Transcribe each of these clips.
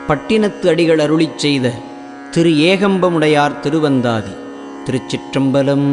பட்டினத்து அடிகள் அருளிச் செய்த திரு ஏகம்பமுடையார் திருவந்தாதி திருச்சிற்றம்பலம்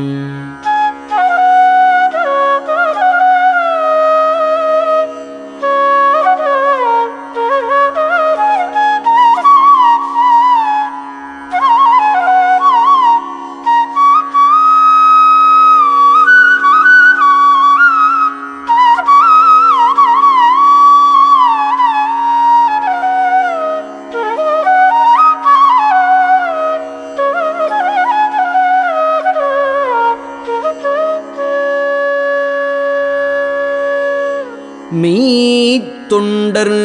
மீத்தொண்டர்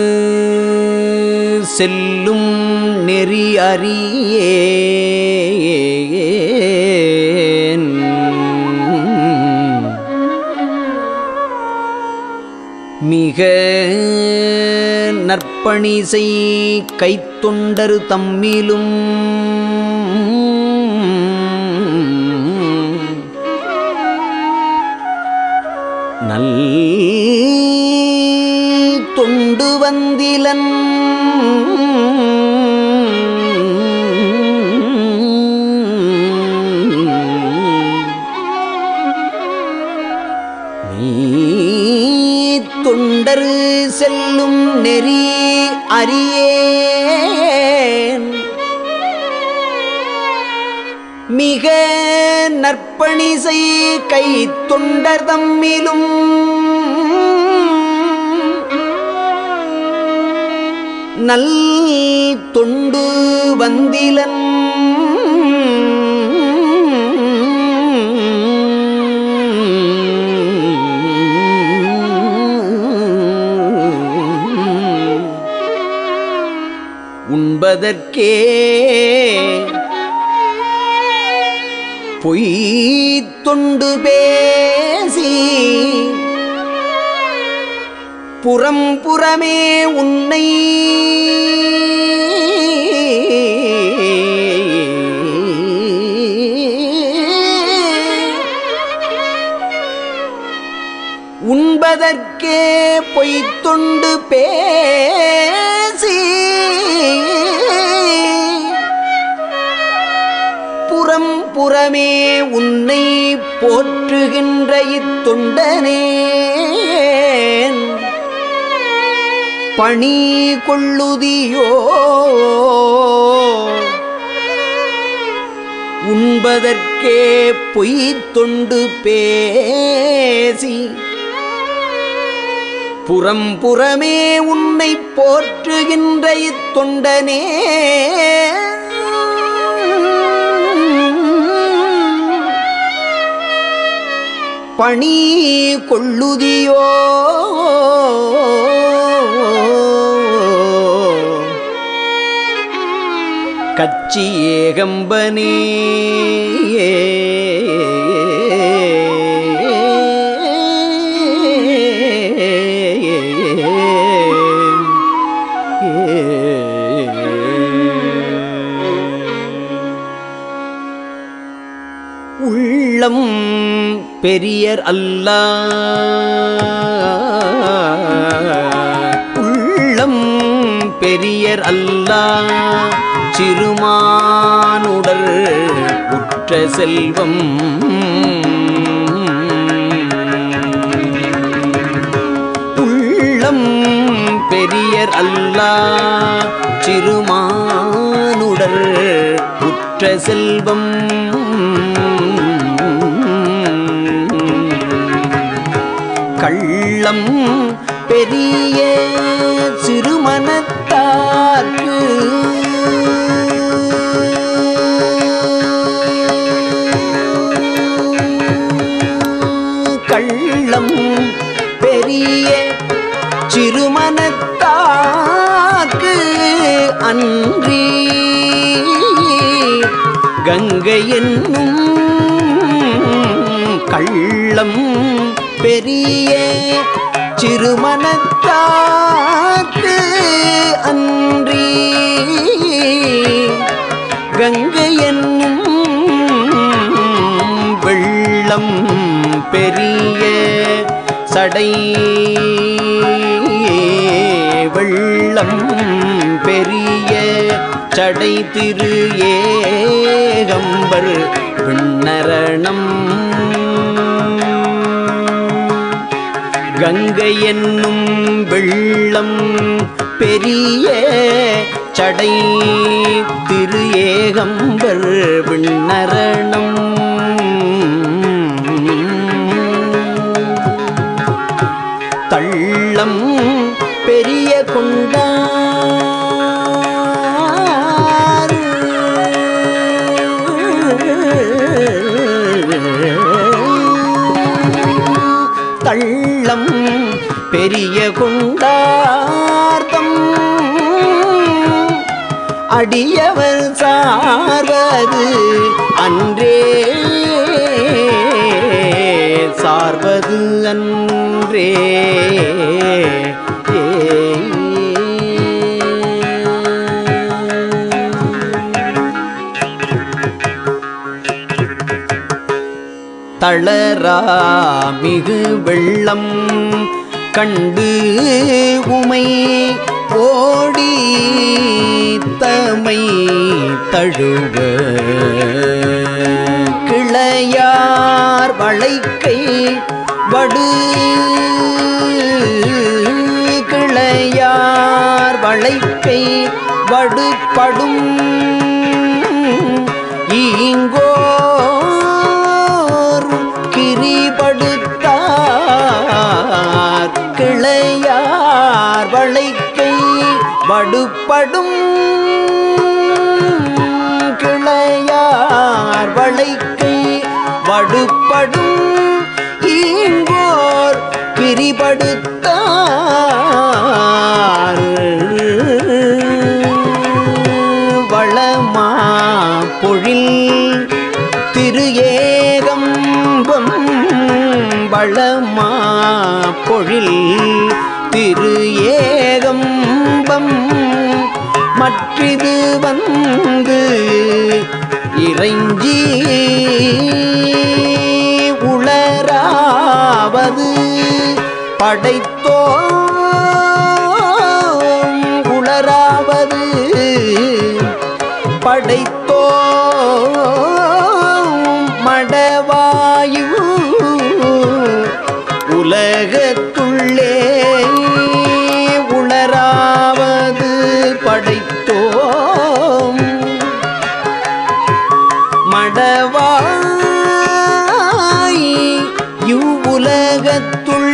செல்லும் நெறி அறியேன் மிக நற்பணி செய் கைத்தொண்டர் தம்மிலும் நல் தொண்டு வந்திலன் நீ தொண்டர் செல்லும் நெறி அறியேன் மிக நற்பணி செய் கை தொண்டர் தம்மிலும் நல் தொண்டு வந்திலன் உண்பதற்கே பொய் தொண்டு பேசி புறம் புறமே உன்னை உண்பதற்கே பொய்த்தொண்டு பேசி புறம் புறமே உன்னை போற்றுகின்ற இத்தொண்டனே பணி கொள்ளுதியோ உண்பதற்கே பொய் தொண்டு பேசி புறம் புறமே உன்னை போற்றுகின்ற இத்தொண்டனே பணி கொள்ளுதியோ கச்சி ஏகம்பனே உள்ளம் பெரியர் அல்ல உள்ளம் பெரியர் அல்ல சிறுமானுடர் உற்ற செல்வம் உள்ளம் பெரியர் அல்ல சிறுமானுடர் உற்ற செல்வம் கள்ளம் பெரிய சிறுமனத்தார்க்கு கள்ளம் பெரிய சிறுமனத்தாக்கு அன்றி கங்கை என்னும் கள்ளம் பெரிய சிறுமனத்தாக்கு அன்றி கங்கை என்னும் வெள்ளம் பெரிய சடை வெள்ளம் பெரிய சடை திரு ஏகம்பர் விண்ணரணம் கங்கை என்னும் வெள்ளம் பெரிய சடை திரு ஏகம்பர் விண்ணரணம் தள்ளம் பெரிய கொண்டார் தள்ளம் பெரிய கொண்டார்த்தம் அடியவர் சார்வது அன்றே சார்வது அன்றே தளராமிகு வெள்ளம் கண்டு உமை ஓடி தமை தழுவ கிளையார் வளைக்கை வடு கிளையார் வளைக்கை வடுபடும் ஈங்கோர் கிரிபடுத்தார் கிளையார் வளைக்கை வடுப்படும் கிளையார் வளைக்கை வடுப்படும் ஈங்கோர் கிரிபடுத்தார் வளமா பொழில் திரு ஏகம்பம் வளமா பொழில் திரு ஏகம்பம் மற்றிது வந்து இறைஞ்சி உளராவது படைத்தோ உளராவது படைத்தோ மடவாயு உலகத்துள்ளே உளராவது படைத்தோம் மடவாய் இவ்வுலகத்துள்